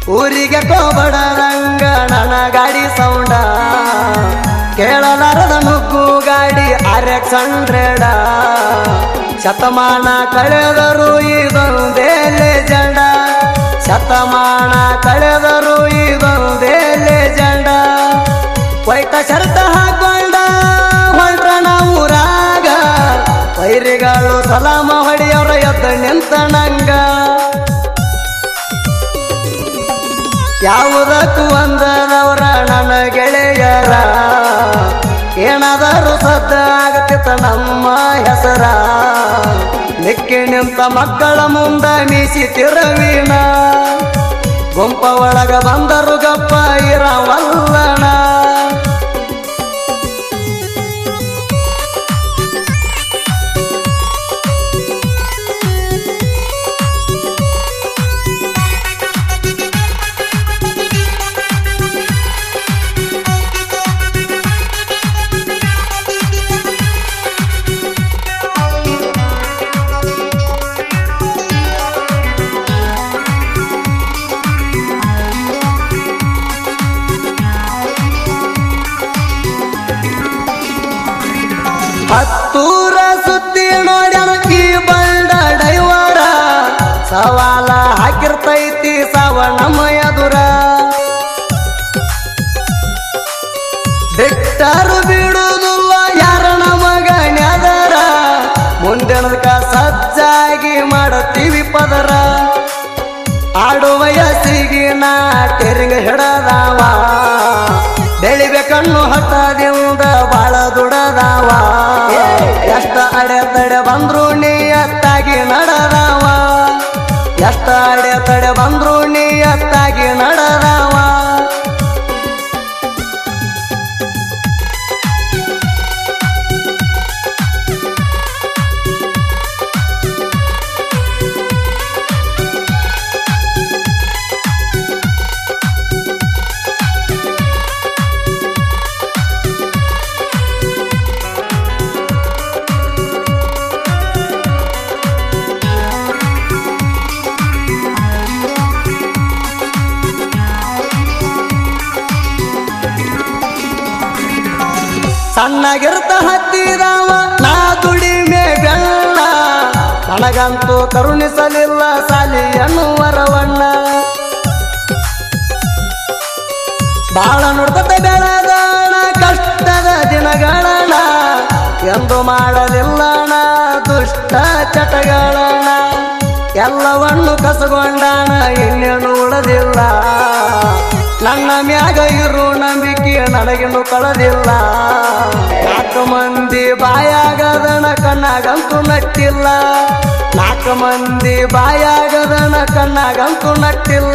ಊರಿಗೆ ಕೋಬಡದಂಗ ನನ್ನ ಗಾಡಿ ಸೌಂಡ ಕೇಳಲಾರದ ನುಗ್ಗು ಗಾಡಿ ಆರ್ ಎಕ್ಸ್ ಹಂಡ್ರೆಡ ಶತಮಾನ ಕಳೆದರು ಇದೊಂದೇ ಲೆಜೆಂಡ ಶತಮಾನ ಕಳೆದರು ಇದೊಂದೇ ಲೆಜೆಂಡ ವೈಟ ಶರ್ಟ ಹಾಕೊಂಡ ಹೊಂಟ್ರಣ ಊರಾಗ ವೈರಿಗಳು ಸಲಾಮ ಹೊಡೆಯವ್ರ ಎದ್ದ ನಿಂತ ನಂಗ ಯಾವುದಕ್ಕೂ ಒಂದರವರ ನನ್ನ ಗೆಳೆಯರ ಏನಾದರೂ ಸದ್ದ ಆಗತ್ತಿತ್ತ ನಮ್ಮ ಹೆಸರ ನಿಕ್ಕಿ ನಿಂತ ಮಕ್ಕಳ ಮುಂದ ಮೀಸಿ ತಿರುವಿನ ಗುಂಪ ಒಳಗ ಬಂದರು ಗಪ್ಪ ಇರವಲ್ಲಣ ಹತ್ತೂರ ಸುತ್ತಿ ನೋಡ್ಯಾನ ಈ ಬಂಡ ಡೈವರ ಸವಾಲ ಹಾಕಿರ್ತೈತಿ ಸವಣಮಯ ದುರ ಬಿಟ್ಟರು ಬಿಡುವುದಿಲ್ಲ ಯಾರ ನಮಗಣ್ಯದರ ಮುಂದಿನದಕ್ಕ ಸಜ್ಜಾಗಿ ಮಾಡತೀವಿ ಪದರ ಆಡುವ ವಯಸ್ಸಿಗೆ ನಾ ಟೆರಿಂಗ್ ಹಿಡದಾವ ಬೆಳಿಬೇಕಣ್ಣು ಹಠದಿಂದ ಬಾಳ ದುಡದಾವ ಎಷ್ಟ ಅಡೆತಡೆ ಬಂದ್ರು ನಿಯತ್ತಾಗಿ ನಡೆದಾವ ಎಷ್ಟ ಅಡೆತಡೆ ಬಂದ್ರು ನಿಯತ್ತಾಗಿ ನಡೆದಾವ ಸಣ್ಣಗಿರ್ತ ಹತ್ತಿದವ ನಾ ದುಡಿಮೆ ಬೆಳ್ಳ ನನಗಂತೂ ಕರುಣಿಸಲಿಲ್ಲ ಸಾಲಿ ಎನ್ನುವರವಣ್ಣ ಬಾಳ ನುಡ್ತತೆ ಬೆಳೆದಣ ಕಷ್ಟದ ದಿನಗಳಣ ಎಂದು ಮಾಡಲಿಲ್ಲಣ ದುಷ್ಟ ಚಟಗಳಣ ಎಲ್ಲವನ್ನು ಕಸಗೊಂಡಣ ಇನ್ನೇನು ಉಳದಿಲ್ಲ ನನ್ನ ಮ್ಯಾಗ ಇರು ನಂಬಿಕೆ ನನಗಿನ್ನು ಕಳದಿಲ್ಲ ನಾಲ್ಕು ಮಂದಿ ಬಾಯಾಗದಣ ಕಣ್ಣಾಗಂತೂ ನಟ್ಟಿಲ್ಲ ನಾಲ್ಕು ಮಂದಿ ಬಾಯಾಗದಣ ಕಣ್ಣಾಗಂತೂ ನಟ್ಟಿಲ್ಲ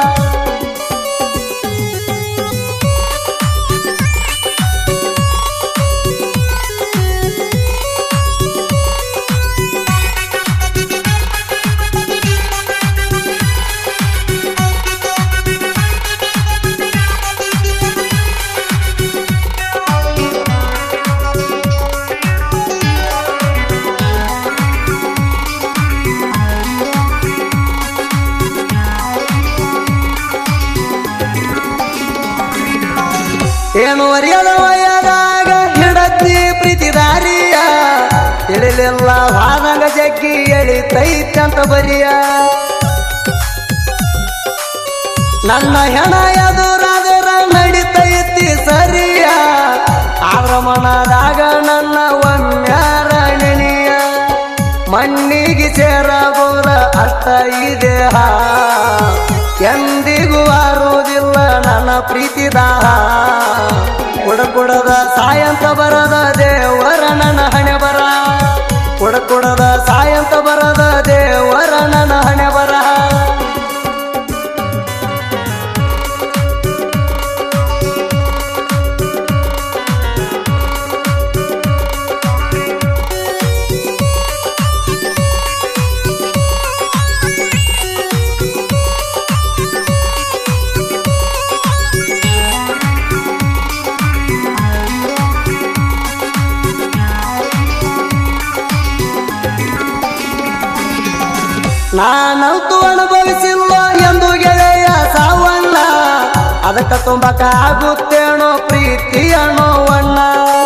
ಏನು ಅರಿಯದ ವಯದಾಗ ಹಿಡತಿ ಪ್ರೀತಿ ದಾರಿಯ ತಿಳಿಲಿಲ್ಲ ವಾದಂಗ ಜಗ್ಗಿ ಎಳಿತೈತಂತ ಬರಿಯ ನನ್ನ ಹೆಣ ಎದುರಾದರ ನಡಿತೈತಿ ಸರಿಯ ಆದ್ರ ಮನದಾಗ ನನ್ನ ಒಮ್ಮ್ಯಾರ ನೆನೆಯ ಮಣ್ಣಿಗೆ ಸೇರಬಹುದ ಅಷ್ಟ ಈ ದೇಹ ಎಂದಿಗೂ ಆರುವುದಿಲ್ಲ ನನ್ನ ಪ್ರೀತಿ ದಾಹ ಕುಡ ಕುಡದ ಸಾಯಂತ ಬರದ ದೇವರ ನನ್ನ ಹಣೆ ಬರ ಕುಡ ಕುಡದ ಸಾಯಂತ ಬರದ ದೇವರ ನನ್ನ ಹಣೆ ಬರ ನಾನಂತೂ ಅನುಭವಿಸಿಲ್ಲ ಎಂದು ಗೆಳೆಯ ಸಾವ ಅದಕ್ಕ ತುಂಬಕ ಆಗುತ್ತೇನೋ ಪ್ರೀತಿ ಅನ್ನೋವಣ್ಣ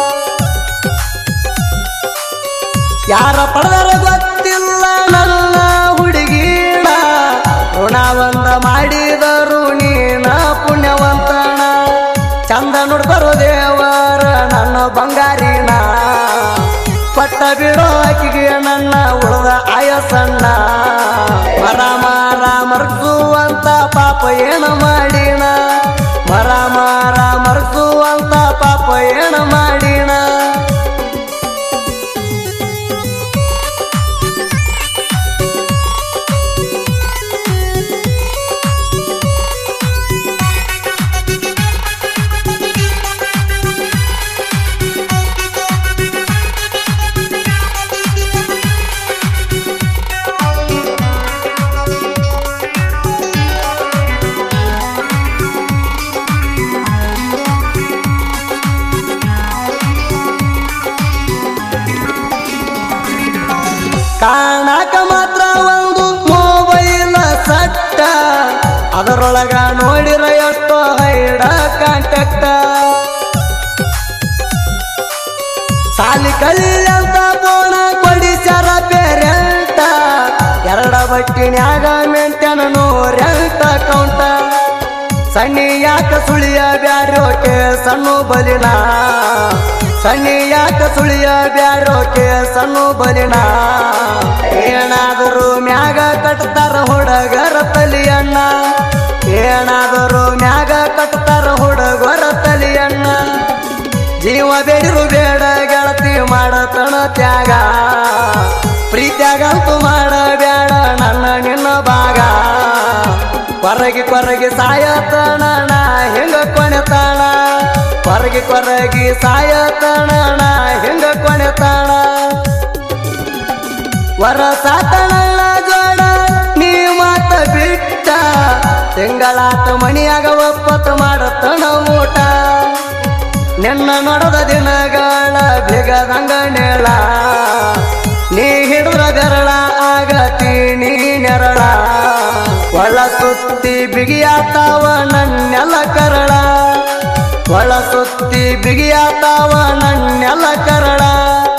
ಯಾರ ಪಡೆದರ ಗೊತ್ತಿಲ್ಲ ನನ್ನ ಹುಡುಗೀಣ ಋಣವಂತ ಮಾಡಿದರು ನೀನ ಪುಣ್ಯವಂತನ ಚಂದ ನೋಡ್ಬರೋ ದೇವರ ನನ್ನ ಬಂಗಾರಿನ ಪಟ್ಟ ಬಿಡೋ ಆಕಿಗೆ ನನ್ನ ಉಳಿದ ಆಯಸಣ್ಣ ಮರ ಮಾರ ಮರ್ಸುವಂತ ಪಾಪ ಏನು ಮಾಡಿನ ಮರ ಮಾರ ಮರ್ಸುವಂತ ಪಾಪ ಏನು ಮಾಡಿನ ಕಾಣಕ ಮಾತ್ರ ಒಂದು ಮೊಬೈಲ್ ಸಟ್ಟ ಅದರೊಳಗ ನೋಡಿರ ಎಷ್ಟೋ ಹೈಡ ಕಾಂಟ್ಯಾಕ್ಟ ಸಾಲಿ ಕಲಿಯಂತ ಬೋಣ ಕೊಡಿಸ್ಯಾರ ಪೇರೆಂಟ ಎರಡ ಬಟ್ಟಿನ್ಯಾಗ ಮೆಂಟೆನ ನೂರೆಂಟ ಕೌಂಟ ಸಣ್ಣಿ ಯಾಕ ಸುಳಿಯ ಬ್ಯಾರೋಕೆ ಸಣ್ಣ ಬಲಿನ ಸಣ್ಣಿ ಯಾಕ ಸುಳಿಯ ಬ್ಯಾರೋಕೆ ಸಣ್ಣ ಬಲಿನ ಏನಾದರೂ ಮ್ಯಾಗ ಕಟ್ತಾರ ಹುಡುಗರ ತಲಿಯಣ್ಣ ಏನಾದರೂ ಮ್ಯಾಗ ಕಟ್ತಾರ ಹುಡುಗರ ತಲಿಯಣ್ಣ ಜೀವ ಬೇಡಿರು ಬೇಡ ಗೆಳತಿ ಮಾಡತನ ತ್ಯಾಗ ಪ್ರೀತ್ಯಾಗಂತೂ ಮಾಡಬೇಡ ನನ್ನ ನಿನ್ನ ಭಾಗ ಕೊರಗಿ ಕೊರಗಿ ಸಾಯತನ ನಾ ಹೆಂಗ ಕೊನೆತಾಣ ಕೊರಗಿ ಕೊರಗಿ ಸಾಯತನ ನಾ ಹೆಂಗ ಕೊನೆತಾಣ ವರ ಸಾತನಲ್ಲ ಜೋಡ ನೀ ಮಾತ ಬಿಟ್ಟ ತಿಂಗಳಾತ ಮಣಿಯಾಗ ಒಪ್ಪತ್ತು ಮಾಡತನ ಊಟ ನಿನ್ನ ನೋಡದ ದಿನಗಳ ಬಿಗದಂಗ ನೆಳ ನೀ ಹಿಡಿದ್ರ ಬೆರಳ ಆಗತಿ ನೀ ನೆರಳ ಒಳ ಸುತ್ತಿ ಬಿಗಿಯಾತಾವ ನನ್ನೆಲ್ಲ ಕರಳ ಒಳ ಸುತ್ತಿ ಬಿಗಿಯಾತಾವ ನನ್ನೆಲ್ಲ ಕರಳ